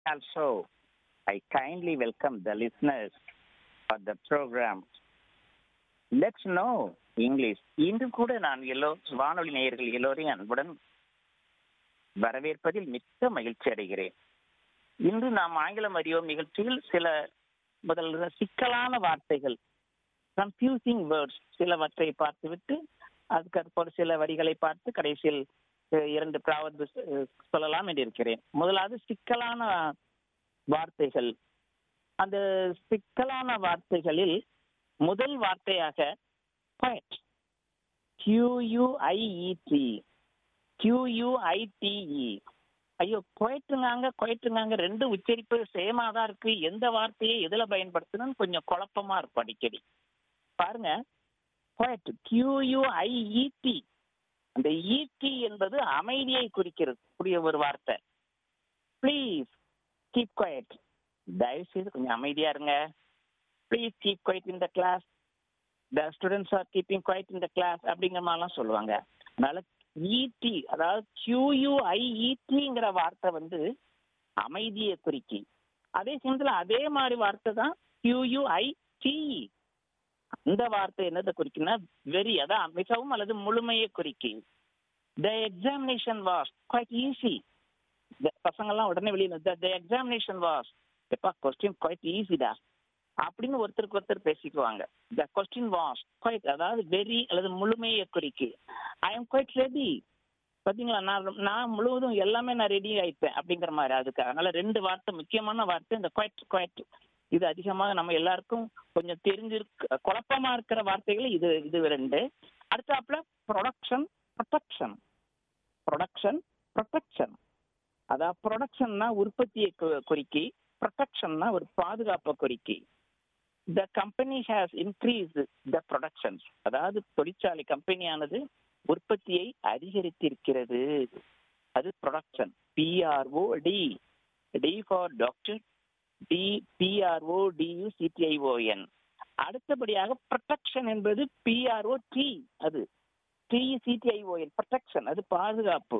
Also, I kindly welcome the listeners for the program. Let's know English. இன்று கூட நான் yellow வானொலி நேயர்கள் எல்லோரையும் அன்புடன் வரவேற்பதில் மிக்க மகிழ்ச்சி அடைகிறேன் இன்று நாம் ஆங்கிலம் அறிவோம் நிகழ்ச்சியில் சில முதல் சிக்கலான வார்த்தைகள் கன்ஃபியூசிங் வேர்ட்ஸ் சிலவற்றை பார்த்துவிட்டு அதுக்கு அப்புறம் சில வரிகளை பார்த்து கடைசியில் அஹ், இரண்டு ப்ராவர்பு சொல்லலாம் என்று இருக்கிறேன் முதலாவது சிக்கலான வார்த்தைகள் அந்த சிக்கலான வார்த்தைகளில் முதல் வார்த்தையாக poet கியூயூஐஇடி கியூயூஐடிஇ ஐயோ குவைட்டுங்காங்க குவைட்டுங்காங்க ரெண்டு உச்சரிப்பு சேமா தான் இருக்கு எந்த வார்த்தையை எதுல பயன்படுத்தணும்னு கொஞ்சம் குழப்பமா இருக்கும் அடிக்கடி பாருங்க poet கியூயூஐஇடி அந்த ஈடி என்பது அமைதியை குறிக்கிறது கூடிய ஒரு வார்த்தை ப்ளீஸ் கீப் குவைட் தயவு செய்து கொஞ்சம் அமைதியா இருங்க please keep quiet in the class the students are keeping quiet in the class அப்படிங்கிற மாதிரிலாம் சொல்லுவாங்க அதனால இடி அதாவது கியூயூஐஇடிங்கிற வார்த்தை வந்து அமைதியை குறிக்கி அதே சமயத்துல அதே மாதிரி வார்த்தை தான் கியூயூஐடிஇ அந்த வார்த்தை என்னதை குறிக்குன்னா வெரி அதான் மிகவும் அல்லது முழுமையை குறிக்கி the examination was quite easy பசங்கெல்லாம் உடனே வெளியில த எக்ஸாமினேஷன் வாஸ் எப்பா கொஸ்டின் குவைட் ஈஸிடா அப்படின்னு ஒருத்தருக்கு ஒருத்தர் பேசிக்குவாங்க த கொஸ்டின் வாஸ் குவைட் அதாவது வெரி அல்லது முழுமையை குறிக்கு ஐ எம் குவைட் ரெடி பாத்தீங்களா நான் ரொம்ப- நான் முழுவதும் எல்லாமே நான் ரெடி ஆயிட்டேன் அப்படிங்கிற மாதிரி அதுக்கு அதனால ரெண்டு வார்த்தை முக்கியமான வார்த்தை இந்த குவைட் குவைட் இது அதிகமாக நம்ம எல்லாருக்கும் கொஞ்சம் தெரிஞ்சிருக்க குழப்பமா இருக்கிற வார்த்தைகள் இது இது ரெண்டு அடுத்தாப்புல ப்ரொடக்ஷன் ப்ரொடக்ஷன் ப்ரொடக்ஷன் ப்ரொடக்ஷன் அதாவது ப்ரொடக்ஷன்னா உற்பத்தியை கு- குறிக்கி ப்ரொடக்ஷன்னா ஒரு பாதுகாப்பை குறிக்கி the company has increase the productions அதாவது தொழிற்சாலை கம்பெனியானது உற்பத்தியை அதிகரித்திருக்கிறது அது production P R O D D for doctor D P R O D U C T I O N அடுத்தபடியாக ப்ரொடெக்ஷன் என்பது பிஆர்ஓ டி அது டி சிடிஐஓஎன் ப்ரொடெக்ஷன் அது பாதுகாப்பு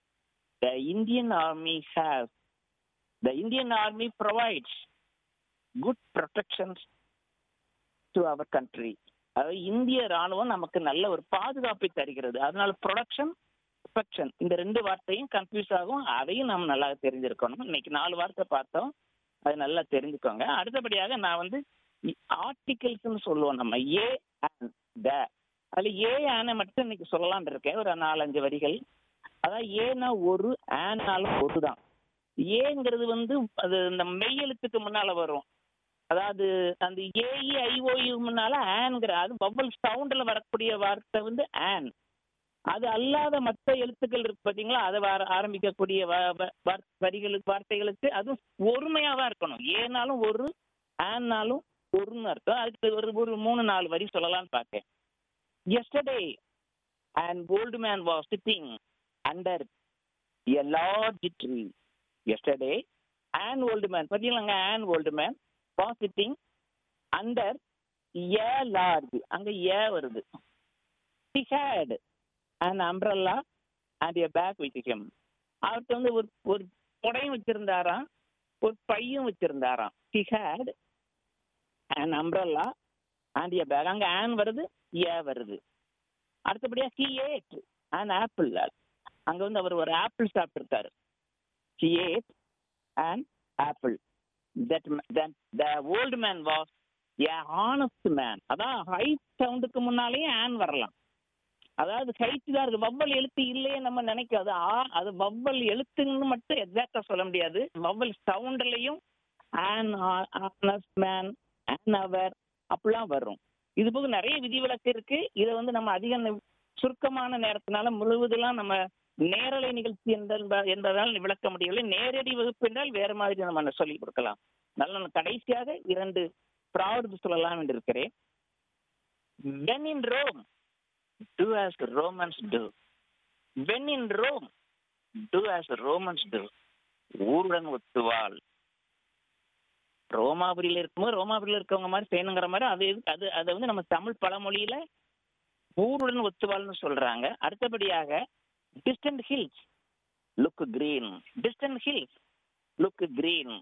the Indian Army has the Indian Army provides good protections to our country அதாவது இந்திய ராணுவம் நமக்கு நல்ல ஒரு பாதுகாப்பை தருகிறது அதனால ப்ரொடக்ஷன் ப்ரொடெக்ஷன் இந்த ரெண்டு வார்த்தையும் கன்ஃபியூஸ் ஆகும் அதையும் நம்ம நல்லா தெரிஞ்சிருக்கணும் இன்னைக்கு நாலு வார்த்தை பார்த்தோம் அது நல்லா தெரிஞ்சுக்கோங்க அடுத்தபடியாக நான் வந்து ஆர்டிகல்ஸ்னு சொல்லுவோம் நம்ம ஏ அண்ட் த அதுல ஏ ஆனை மட்டும் இன்னைக்கு சொல்லலாம்னு இருக்கேன் ஒரு நாலஞ்சு வரிகள் அதான் ஏன்னா ஒரு ஆனாலும் ஒரு தான் ஏங்கிறது வந்து அது இந்த மெய்யெழுத்துக்கு முன்னால வரும் அதாவது அந்த ஏஇ ஐஓயு முன்னால ஆன்ங்கிற அது பவல் சவுண்ட்ல வரக்கூடிய வார்த்தை வந்து ஆன் அது அல்லாத மற்ற எழுத்துக்கள் இருக்கு பாத்தீங்களா அதை வர ஆரம்பிக்கக்கூடிய வ- வ- வார்- வரிகளுக்கு வார்த்தைகளுக்கு அதுவும் ஒருமையா தான் இருக்கணும் ஏனாலும் ஒரு ஆன்னாலும் ஒருன்னு அர்த்தம் அதுக்கு ஒரு ஒரு மூணு நாலு வரி சொல்லலாம்னு பார்த்தேன் yesterday an old man was sitting under a large tree yesterday an old man பார்த்தீங்களாங்க an old man was sitting under a large அங்க ஏ வருது he had an umbrella and a bag with him அவர்கிட்ட வந்து ஒரு ஒரு கொடையும் வச்சிருந்தாராம் ஒரு பையும் வச்சிருந்தாராம் he had an umbrella and a bag அங்க ஆன் வருது ஏ வருது அடுத்தபடியா he ate an apple அங்க வந்து அவர் ஒரு ஆப்பிள் சாப்பிட்டிருக்காரு he ate an apple that ma- that the old man was a honest man அதான் ஹைட் சவுண்டுக்கு முன்னாலேயே ஆன் வரலாம் அதாவது ஹைட் தான் இருக்கு வவ்வல் எழுத்து இல்லையே நம்ம நினைக்காது ஆ அது வவ்வல் எழுத்துன்னு மட்டும் எக்ஸாக்டா சொல்ல முடியாது வவ்வல் சவுண்ட்லயும் an honest man an hour அப்படிலாம் வரும் இது போக நிறைய விதிவிலக்கு இருக்கு இதை வந்து நம்ம அதிக நி- சுருக்கமான நேரத்தினால முழுவதெல்லாம் நம்ம நேரலை நிகழ்ச்சி என்ப- என்பதால் விளக்க முடியவில்லை நேரடி வகுப்பு என்றால் வேற மாதிரி நம்ம சொல்லிக் கொடுக்கலாம் அதனால நான் கடைசியாக இரண்டு ப்ராவர்பு சொல்லலாம் என்று இருக்கிறேன் when in Rome do as the Romans do when in Rome do as the Romans do ஊருடன் ஒத்துவாள் ரோமாபுரியில இருக்கும்போது ரோமாபுரியில இருக்கவங்க மாதிரி செய்யணுங்கிற மாதிரி அது எது- அது அதை வந்து நம்ம தமிழ் பழமொழியில ஊருடன் ஒத்துவாள்னு சொல்றாங்க அடுத்தபடியாக distant hills look green distant hills look green